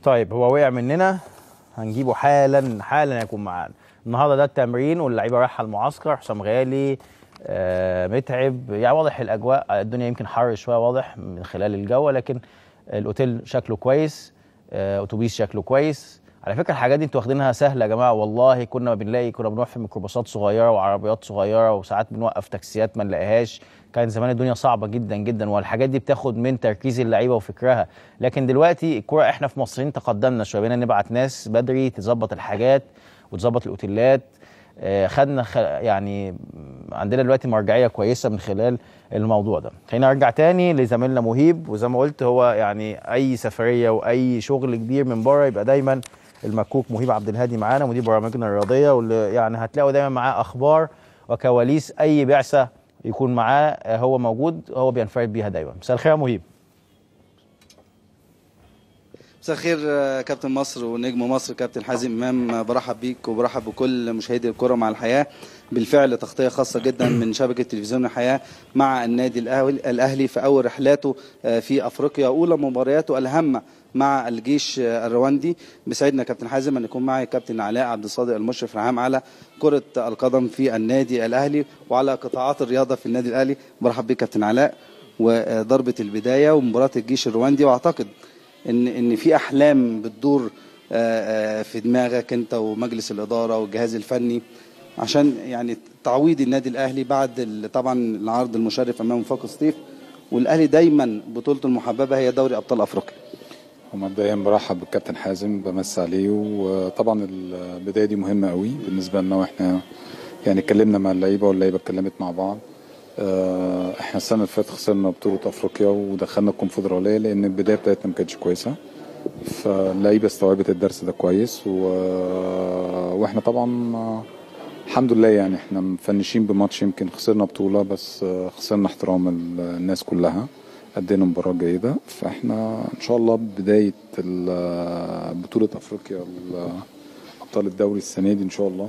طيب هو وقع مننا هنجيبه حالا حالا يكون معانا النهارده ده التمرين واللعيبه رايحه المعسكر حسام غالي آه متعب يعني واضح الاجواء الدنيا يمكن حر شويه واضح من خلال الجو لكن الاوتيل شكله كويس آه اتوبيس شكله كويس على فكره الحاجات دي انتوا واخدينها سهله يا جماعه والله كنا بنلاقي كنا بنروح في ميكروباصات صغيره وعربيات صغيره وساعات بنوقف تاكسيات ما نلاقيهاش كان زمان الدنيا صعبه جدا جدا والحاجات دي بتاخد من تركيز اللعيبه وفكرها لكن دلوقتي الكوره احنا في مصريين تقدمنا شويه بقينا نبعت ناس بدري تظبط الحاجات وتظبط الاوتيلات آه، خدنا خ... يعني عندنا دلوقتي مرجعيه كويسه من خلال الموضوع ده خلينا نرجع تاني لزميلنا مهيب وزي ما قلت هو يعني اي سفريه واي شغل كبير من بره يبقى دايما المكوك مهيب عبد الهادي معانا مدير برامجنا الرياضيه واللي يعني هتلاقوا دايما معاه اخبار وكواليس اي بعثه يكون معاه آه، هو موجود هو بينفرد بيها دايما مساء الخير يا مهيب مساء الخير آه، كابتن مصر ونجم مصر كابتن حازم امام آه، برحب بيك وبرحب بكل مشاهدي الكره مع الحياه بالفعل تغطيه خاصه جدا من شبكه تلفزيون الحياه مع النادي الأهلي- الاهلي في اول رحلاته آه، في افريقيا اولى مبارياته الهامه مع الجيش آه، الرواندي بيسعدنا كابتن حازم ان يكون معي كابتن علاء عبد الصادق المشرف العام على كره القدم في النادي الاهلي وعلى قطاعات الرياضه في النادي الاهلي برحب بيك كابتن علاء وضربه البدايه ومباراه الجيش الرواندي واعتقد ان ان في احلام بتدور آه، آه، في دماغك انت ومجلس الاداره والجهاز الفني عشان يعني تعويض النادي الاهلي بعد ال- طبعا العرض المشرف امام وفاق سطيف والاهلي دايما بطولته المحببه هي دوري ابطال افريقيا ومبدئيا برحب بالكابتن حازم بمس عليه وطبعا البدايه دي مهمه قوي بالنسبه لنا واحنا يعني اتكلمنا مع اللعيبه واللعيبه اتكلمت مع بعض آه، احنا السنه اللي فاتت خسرنا بطوله افريقيا ودخلنا الكونفدراليه لان البدايه بتاعتنا ما كانتش كويسه فاللعيبه استوعبت الدرس ده كويس و... واحنا طبعا آه، الحمد لله يعني احنا مفنشين بماتش يمكن خسرنا بطوله بس آه، خسرنا احترام ال- الناس كلها قدينا مباراه جيده فاحنا ان شاء الله بدايه ال- بطوله افريقيا ال- ابطال الدوري السنه دي ان شاء الله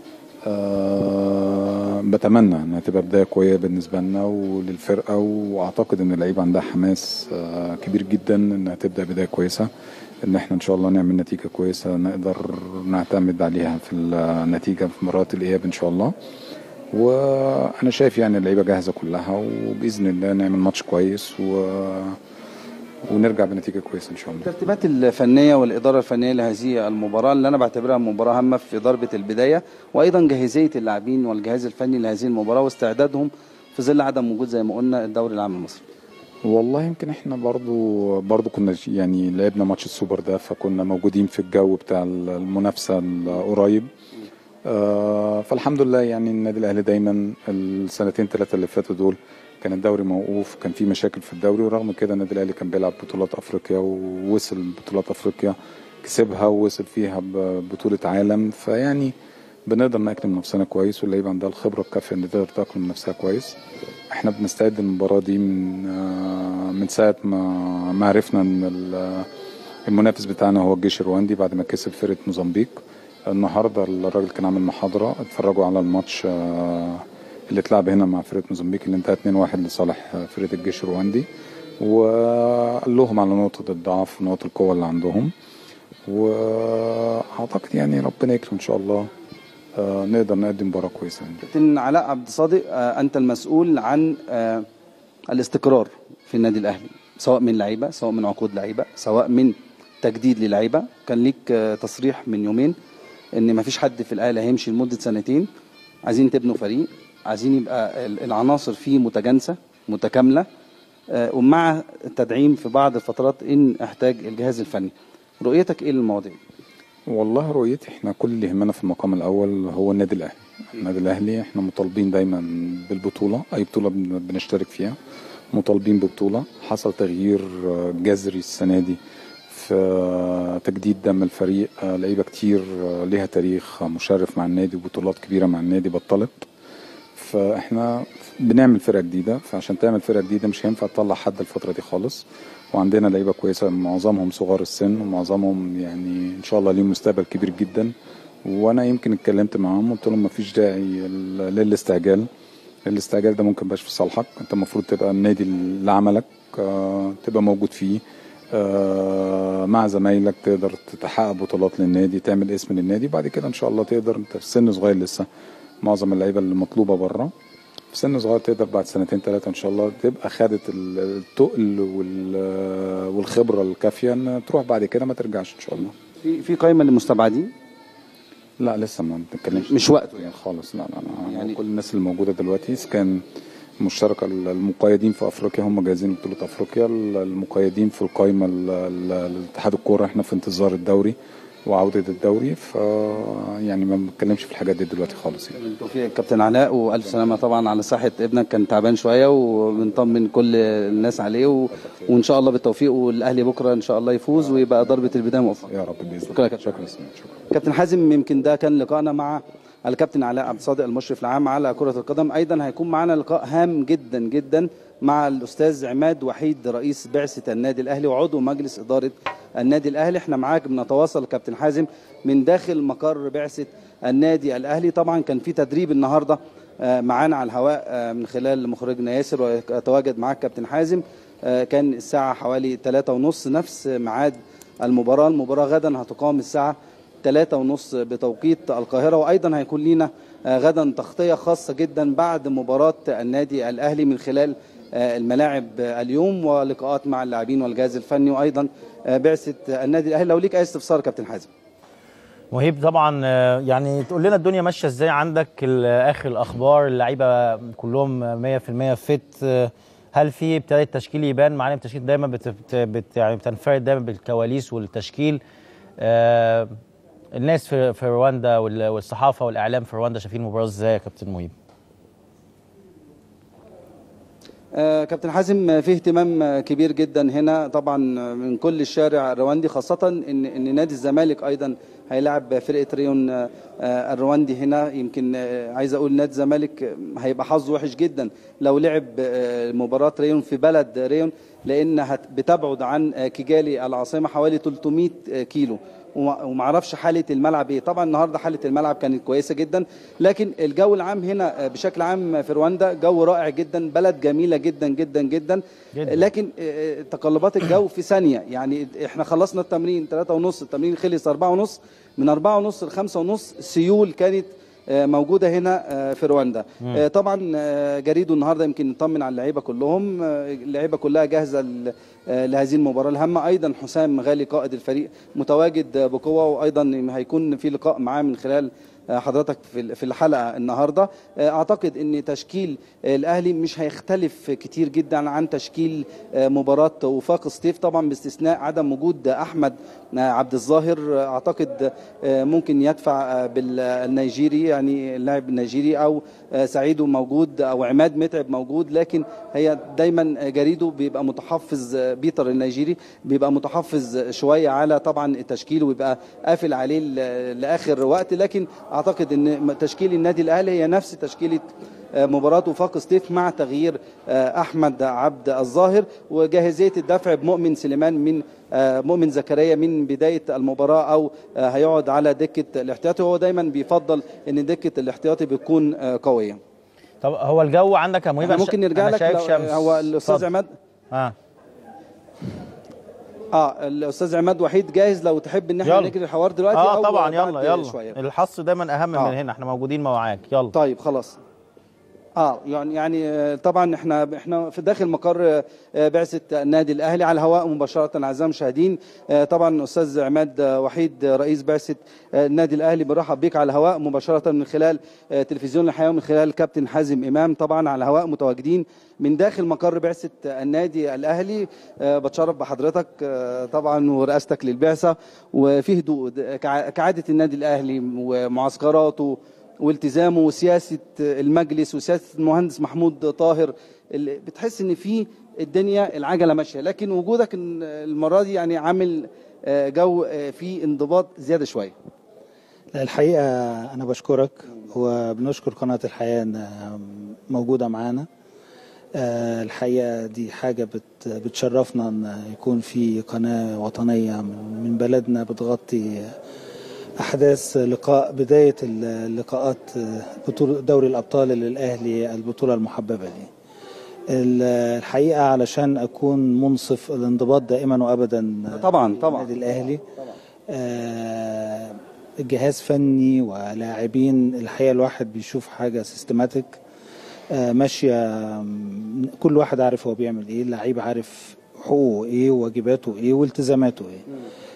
أه بتمنى انها تبقى بدايه قويه بالنسبه لنا وللفرقه واعتقد ان اللعيبه عندها حماس أه كبير جدا انها تبدا بدايه كويسه ان احنا ان شاء الله نعمل نتيجه كويسه نقدر نعتمد عليها في النتيجه في مباراه الاياب ان شاء الله وانا شايف يعني اللعيبه جاهزه كلها وباذن الله نعمل ماتش كويس و... ونرجع بنتيجه كويسه ان شاء الله الترتيبات الفنيه والاداره الفنيه لهذه المباراه اللي انا بعتبرها مباراه هامه في ضربه البدايه وايضا جاهزيه اللاعبين والجهاز الفني لهذه المباراه واستعدادهم في ظل عدم وجود زي ما قلنا الدوري العام المصري والله يمكن احنا برضو برضو كنا يعني لعبنا ماتش السوبر ده فكنا موجودين في الجو بتاع المنافسه القريب آه فالحمد لله يعني النادي الاهلي دايما السنتين ثلاثه اللي فاتوا دول كان الدوري موقوف كان في مشاكل في الدوري ورغم كده النادي الاهلي كان بيلعب بطولات افريقيا ووصل بطولات افريقيا كسبها ووصل فيها ببطوله عالم فيعني بنقدر نأكلم نفسنا كويس واللعيبه عندها الخبره الكافيه ان تقدر تأقلم نفسها كويس احنا بنستعد للمباراه دي من آه، من ساعه ما ما عرفنا ان ال- المنافس بتاعنا هو الجيش الرواندي بعد ما كسب فرقه موزمبيق النهارده الراجل كان عامل محاضره اتفرجوا على الماتش آه، اللي اتلعب هنا مع فرقه موزمبيق اللي انتهى 2-1 لصالح آه، فرقه الجيش الرواندي وقال لهم على نقطه الضعف ونقط القوه اللي عندهم واعتقد يعني ربنا يكرم ان شاء الله آه، نقدر نقدم مباراه كويسه يعني. كابتن علاء عبد الصادق آه، انت المسؤول عن آه، الاستقرار في النادي الاهلي سواء من لعيبه سواء من عقود لعيبه سواء من تجديد للعيبه كان ليك آه، تصريح من يومين ان ما فيش حد في الاهلي هيمشي لمده سنتين عايزين تبنوا فريق عايزين يبقى ال- العناصر فيه متجانسه متكامله آه، ومع التدعيم في بعض الفترات ان احتاج الجهاز الفني رؤيتك ايه للمواضيع دي؟ والله رؤيتي احنا كل اللي يهمنا في المقام الاول هو النادي الاهلي النادي الاهلي احنا مطالبين دايما بالبطوله اي بطوله بن- بنشترك فيها مطالبين ببطوله حصل تغيير آه، جذري السنه دي في آه، تجديد دم الفريق آه، لعيبه كتير آه، ليها تاريخ مشرف مع النادي وبطولات كبيره مع النادي بطلت فاحنا بنعمل فرقه جديده فعشان تعمل فرقه جديده مش هينفع تطلع حد الفتره دي خالص وعندنا لعيبه كويسه معظمهم صغار السن ومعظمهم يعني ان شاء الله ليهم مستقبل كبير جدا وانا يمكن اتكلمت معاهم قلت لهم مفيش داعي ل- للاستعجال الاستعجال ده ممكن مبقاش في صالحك انت المفروض تبقى النادي اللي عملك آه، تبقى موجود فيه آه، مع زمايلك تقدر تحقق بطولات للنادي تعمل اسم للنادي بعد كده ان شاء الله تقدر انت في سن صغير لسه معظم اللعيبه اللي مطلوبه بره في سن صغير تقدر بعد سنتين ثلاثه ان شاء الله تبقى خدت ال- التقل وال- والخبره الكافيه ان تروح بعد كده ما ترجعش ان شاء الله في في قائمه للمستبعدين لا لسه ما بنتكلمش مش وقته يعني. خالص لا لا, لا يعني- يعني كل الناس اللي موجوده دلوقتي إذا كان المشتركه المقيدين في افريقيا هم جاهزين لبطوله افريقيا المقيدين في القائمه ال- ال- الاتحاد الكوره احنا في انتظار الدوري وعوده الدوري ف يعني ما بنتكلمش في الحاجات دي دلوقتي خالص يعني بالتوفيق كابتن علاء والف سلامه طبعا على صحه ابنك كان تعبان شويه وبنطمن كل الناس عليه و... وان شاء الله بالتوفيق والاهلي بكره ان شاء الله يفوز ويبقى ضربه البدايه موفقه يا رب باذن شكرا الله يا كابتن. شكرا سمير شكرا كابتن حازم يمكن ده كان لقائنا مع الكابتن علاء عبد الصادق المشرف العام على كرة القدم أيضا هيكون معنا لقاء هام جدا جدا مع الأستاذ عماد وحيد رئيس بعثة النادي الأهلي وعضو مجلس إدارة النادي الأهلي احنا معاك بنتواصل كابتن حازم من داخل مقر بعثة النادي الأهلي طبعا كان في تدريب النهاردة آه، معانا على الهواء آه، من خلال مخرجنا ياسر ويتواجد معاك كابتن حازم آه، كان الساعة حوالي 3 ونص نفس ميعاد المباراة المباراة غدا هتقام الساعة ثلاثة ونص بتوقيت القاهرة وأيضا هيكون لنا آه، غدا تغطية خاصة جدا بعد مباراة النادي الأهلي من خلال آه، الملاعب آه، اليوم ولقاءات مع اللاعبين والجهاز الفني وأيضا آه، بعثة النادي الأهلي لو ليك أي استفسار كابتن حازم مهيب طبعا آه، يعني تقول لنا الدنيا ماشيه ازاي عندك ال- اخر الاخبار اللعيبه كلهم 100% فت آه، هل في ابتدى التشكيل يبان معانا التشكيل دايما بت بت بت يعني بتنفرد دايما بالكواليس والتشكيل آه، الناس في في رواندا وال- والصحافه والاعلام في رواندا شايفين المباراه ازاي يا كابتن مهيب آه، كابتن حازم في اهتمام آه، كبير جدا هنا طبعا من كل الشارع الرواندي خاصة ان ان نادي الزمالك ايضا هيلاعب فرقة ريون آه، آه، الرواندي هنا يمكن آه، عايز اقول نادي الزمالك آه، هيبقى حظه وحش جدا لو لعب آه، مباراة ريون في بلد ريون لان هت- بتبعد عن آه، كيجالي العاصمة حوالي 300 كيلو وما وما اعرفش حاله الملعب ايه طبعا النهارده حاله الملعب كانت كويسه جدا لكن الجو العام هنا آه، بشكل عام في رواندا جو رائع جدا بلد جميله جدا جدا جدا, جداً. لكن آه، تقلبات الجو في ثانيه يعني احنا خلصنا التمرين 3 ونص التمرين خلص 4 ونص من 4 ونص ل 5 ونص سيول كانت آه، موجوده هنا آه، في رواندا آه، طبعا آه، جريدو النهارده يمكن نطمن على اللعيبه كلهم آه، اللعيبه كلها جاهزه ل- آه، لهذه المباراه الهامه ايضا حسام غالي قائد الفريق متواجد آه، بقوه وايضا هيكون في لقاء معاه من خلال آه، حضرتك في في الحلقه النهارده آه، اعتقد ان تشكيل آه، الاهلي مش هيختلف كتير جدا عن تشكيل آه، مباراه وفاق سطيف طبعا باستثناء عدم وجود احمد آه، عبد الظاهر آه، اعتقد آه، ممكن يدفع آه، بالنيجيري يعني اللاعب النيجيري او آه، سعيدو موجود او عماد متعب موجود لكن هي دايما جريدو بيبقى متحفظ آه، بيتر النيجيري بيبقى متحفظ شويه على طبعا التشكيل ويبقى قافل عليه ل- لاخر وقت لكن اعتقد ان تشكيل النادي الاهلي هي نفس تشكيله آه، مباراة وفاق سطيف مع تغيير آه، أحمد عبد الظاهر وجاهزية الدفع بمؤمن سليمان من آه، مؤمن زكريا من بداية المباراة أو آه، هيقعد على دكة الاحتياطي وهو دايما بيفضل أن دكة الاحتياطي بتكون آه، قوية طب هو الجو عندك يا مهيب احنا أنا ممكن شا- نرجع أنا لك شايف لو- شمس هو الأستاذ اتفضل. عماد اه اه الاستاذ عماد وحيد جاهز لو تحب ان احنا يلا. نجري الحوار دلوقتي اه أو طبعا بعد يلا يلا شوية. الحص دايما اهم آه. من هنا احنا موجودين معاك يلا طيب خلاص اه يعني يعني آه، طبعا احنا احنا في داخل مقر آه، بعثه النادي الاهلي على الهواء مباشره اعزائي المشاهدين آه، طبعا استاذ عماد آه، وحيد آه، رئيس بعثه آه، النادي الاهلي بنرحب بيك على الهواء مباشره من خلال آه، تلفزيون الحياه ومن خلال كابتن حازم امام طبعا على الهواء متواجدين من داخل مقر بعثه النادي الاهلي آه، بتشرف بحضرتك آه، طبعا ورئاستك للبعثه وفي هدوء ده كع- كعاده النادي الاهلي ومعسكراته والتزامه وسياسه المجلس وسياسه المهندس محمود طاهر اللي بتحس ان في الدنيا العجله ماشيه لكن وجودك المره دي يعني عامل آه، جو آه، في انضباط زياده شويه لا، الحقيقة أنا بشكرك وبنشكر قناة الحياة إنها موجودة معانا آه، الحقيقة دي حاجة بت بتشرفنا إن يكون في قناة وطنية من من بلدنا بتغطي أحداث لقاء بداية اللقاءات بطولة دوري الأبطال للأهلي البطولة المحببة لي ال- الحقيقه علشان اكون منصف الانضباط دائما وابدا طبعا طبعا النادي الاهلي آه، جهاز فني ولاعبين الحقيقه الواحد بيشوف حاجه سيستماتيك ماشيه م، كل واحد عارف هو بيعمل ايه اللعيب عارف حقوقه ايه وواجباته ايه والتزاماته ايه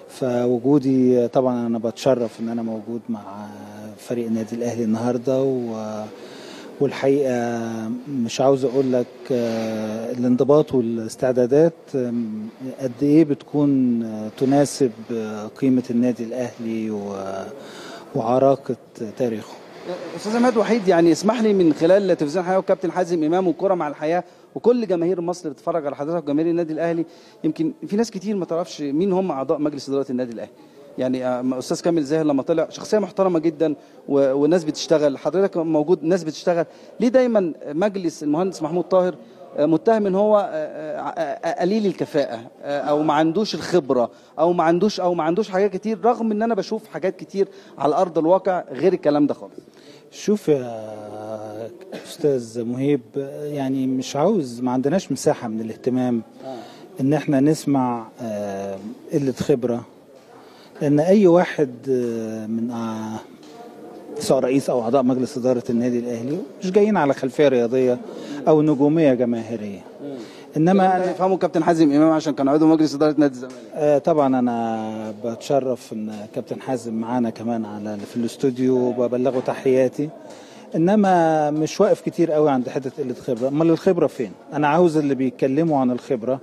فوجودي طبعا انا بتشرف ان انا موجود مع فريق النادي الاهلي النهارده و والحقيقه مش عاوز اقول لك آه، الانضباط والاستعدادات آم، قد ايه بتكون آه، تناسب آه، قيمه النادي الاهلي و- وعراقه تاريخه استاذ عماد وحيد يعني اسمح لي من خلال تلفزيون الحياه وكابتن حازم امام والكره مع الحياه وكل جماهير مصر اللي بتتفرج على حضرتك وجماهير النادي الاهلي يمكن في ناس كتير ما تعرفش مين هم اعضاء مجلس اداره النادي الاهلي يعني آه، استاذ كامل زاهر لما طلع شخصيه محترمه جدا و- وناس بتشتغل حضرتك موجود ناس بتشتغل ليه دايما مجلس المهندس محمود طاهر آه، متهم ان هو آه، آه، آه، قليل الكفاءه آه، او ما عندوش الخبره او ما عندوش او ما عندوش حاجات كتير رغم ان انا بشوف حاجات كتير على ارض الواقع غير الكلام ده خالص شوف يا استاذ مهيب يعني مش عاوز ما عندناش مساحه من الاهتمام ان احنا نسمع آه، قله خبره لان اي واحد آه، من آه، سواء رئيس او اعضاء مجلس اداره النادي الاهلي مش جايين على خلفيه رياضيه او نجوميه جماهيريه انما انا أنا يفهموا كابتن حازم امام عشان كان عضو مجلس اداره نادي الزمالك آه، طبعا انا بتشرف ان كابتن حازم معانا كمان على في الاستوديو وببلغه تحياتي انما مش واقف كتير قوي عند حته قله خبره امال الخبره فين انا عاوز اللي بيتكلموا عن الخبره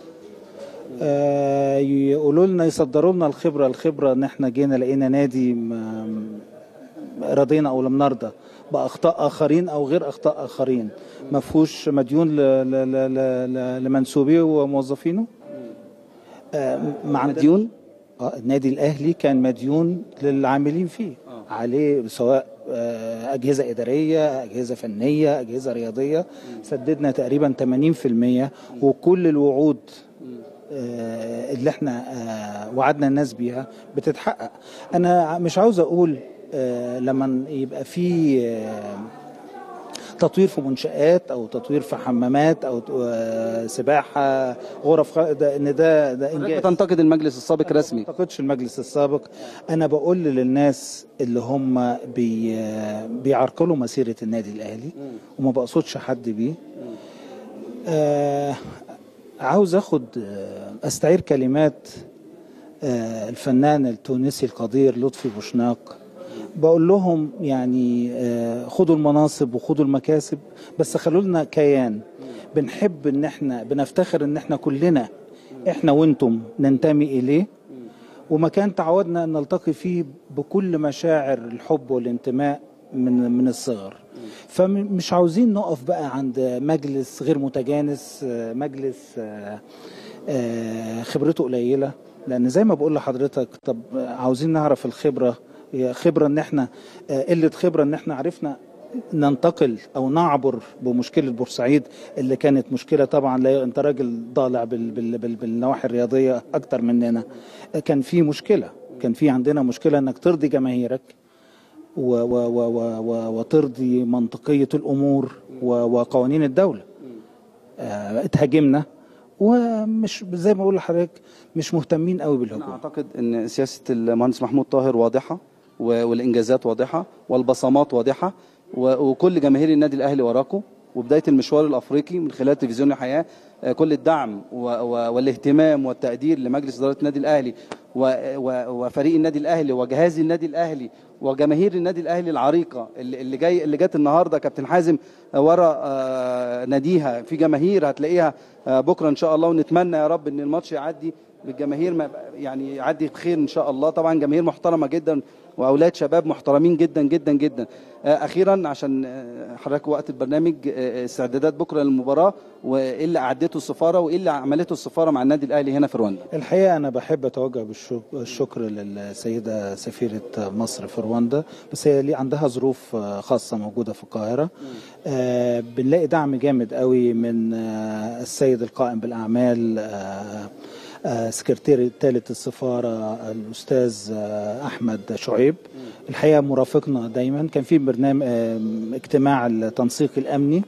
آه، يقولوا لنا يصدروا لنا الخبره الخبره ان احنا جينا لقينا نادي م- رضينا او لم نرضى باخطاء اخرين او غير اخطاء اخرين ما فيهوش مديون ل- ل- ل- ل- لمنسوبيه وموظفينه آه، مع مديون؟ اه النادي الاهلي كان مديون للعاملين فيه عليه سواء آه، اجهزه اداريه اجهزه فنيه اجهزه رياضيه سددنا تقريبا 80% وكل الوعود آه، اللي احنا آه، وعدنا الناس بيها بتتحقق انا مش عاوز اقول آه، لما يبقى في آه، تطوير في منشآت أو تطوير في حمامات أو آه، سباحة غرف خ- ده إن ده ده حضرتك إنجاز بتنتقد المجلس السابق ما رسمي اعتقدش المجلس السابق انا بقول للناس اللي هم بي بيعرقلوا مسيره النادي الاهلي وما بقصدش حد بيه آه عاوز اخد آه استعير كلمات آه الفنان التونسي القدير لطفي بوشناق بقول لهم يعني آه خدوا المناصب وخدوا المكاسب بس خلوا لنا كيان بنحب ان احنا بنفتخر ان احنا كلنا احنا وانتم ننتمي اليه ومكان تعودنا ان نلتقي فيه بكل مشاعر الحب والانتماء من من الصغر فمش عاوزين نقف بقى عند مجلس غير متجانس آه، مجلس آه، آه، خبرته قليله لان زي ما بقول لحضرتك طب عاوزين نعرف الخبره هي خبره ان احنا آه، قله خبره ان احنا عرفنا ننتقل او نعبر بمشكله بورسعيد اللي كانت مشكله طبعا لا انت راجل ضالع بال بال بال بالنواحي الرياضيه اكتر مننا كان في مشكله كان في عندنا مشكله انك ترضي جماهيرك و و و و و وترضي منطقيه الامور و وقوانين الدوله آه، اتهاجمنا ومش زي ما بقول لحضرتك مش مهتمين قوي انا بالهجوم اعتقد ان سياسه المهندس محمود طاهر واضحه و- والانجازات واضحه والبصمات واضحه و- وكل جماهير النادي الاهلي وراكم وبدايه المشوار الافريقي من خلال تلفزيون الحياه آه، كل الدعم و- و- والاهتمام والتقدير لمجلس اداره النادي الاهلي و- و- وفريق النادي الاهلي وجهاز النادي الاهلي وجماهير النادي الاهلي العريقه اللي اللي جاي اللي جت النهارده كابتن حازم آه، ورا آه، ناديها في جماهير هتلاقيها آه، بكره ان شاء الله ونتمنى يا رب ان الماتش يعدي بالجماهير ما يعني يعدي بخير ان شاء الله طبعا جماهير محترمه جدا واولاد شباب محترمين جدا جدا جدا آه، اخيرا عشان آه، حضرتك وقت البرنامج آه، استعدادات بكره للمباراه وايه اللي اعدته السفاره وايه اللي عملته السفاره مع النادي الاهلي هنا في رواندا الحقيقه انا بحب اتوجه بالشك- بالشكر للسيده سفيره مصر في رواندا بس هي ليه عندها ظروف آه، خاصه موجوده في القاهره آه، بنلاقي دعم جامد قوي من آه، السيد القائم بالاعمال آه، آه، سكرتير الثالث السفاره الاستاذ آه، احمد شعيب الحقيقه مرافقنا دايما كان في برنامج آه، اجتماع التنسيق الامني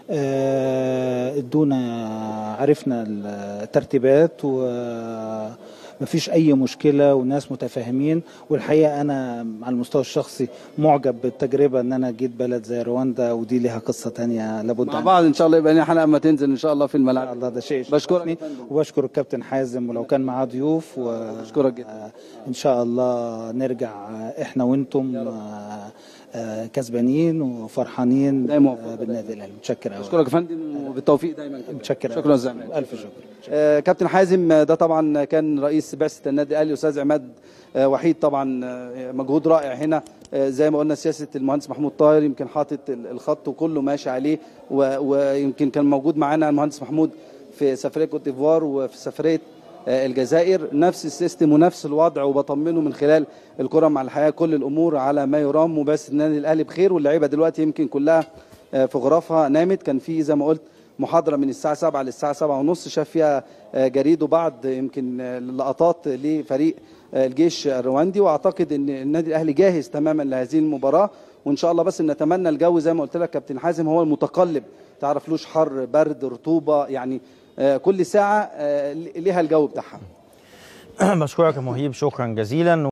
آه، ادونا عرفنا الترتيبات ومفيش اي مشكله والناس متفاهمين والحقيقه انا على المستوى الشخصي معجب بالتجربه ان انا جيت بلد زي رواندا ودي لها قصه تانية لابد مع أن- بعض ان شاء الله يبقى لنا حلقه اما تنزل ان شاء الله في ان شاء الملعب الله ده شيء بشكرك يشرفني. يا فندم. وبشكر الكابتن حازم ولو كان معاه ضيوف و... بشكرك جدا. آه، ان شاء الله نرجع آه، احنا وانتم آه، آه، كسبانين وفرحانين دايما آه، بالنادي الاهلي متشكر قوي بشكرك يا فندم وبالتوفيق دايما كده. متشكر شكرا يا زلمه الف شكر آه، كابتن حازم آه، ده طبعا كان رئيس بعثه النادي الاهلي استاذ عماد آه، وحيد طبعا آه، مجهود رائع هنا آه، زي ما قلنا سياسه المهندس محمود طاهر يمكن حاطط ال- الخط وكله ماشي عليه و- ويمكن كان موجود معانا المهندس محمود في سفريه كوت ديفوار وفي سفريه آه، الجزائر نفس السيستم ونفس الوضع وبطمنه من خلال الكره مع الحياه كل الامور على ما يرام وبس النادي الاهلي بخير واللعيبه دلوقتي يمكن كلها آه، في غرفها نامت كان في زي ما قلت محاضرة من الساعة 7 للساعة 7 ونص شاف فيها آه، جريد وبعض يمكن آه، لقطات لفريق آه، الجيش الرواندي واعتقد ان النادي الاهلي جاهز تماما لهذه المباراة وان شاء الله بس نتمنى الجو زي ما قلت لك كابتن حازم هو المتقلب تعرفلوش حر برد رطوبة يعني آه، كل ساعة آه، ليها الجو بتاعها بشكرك يا مهيب شكرا جزيلا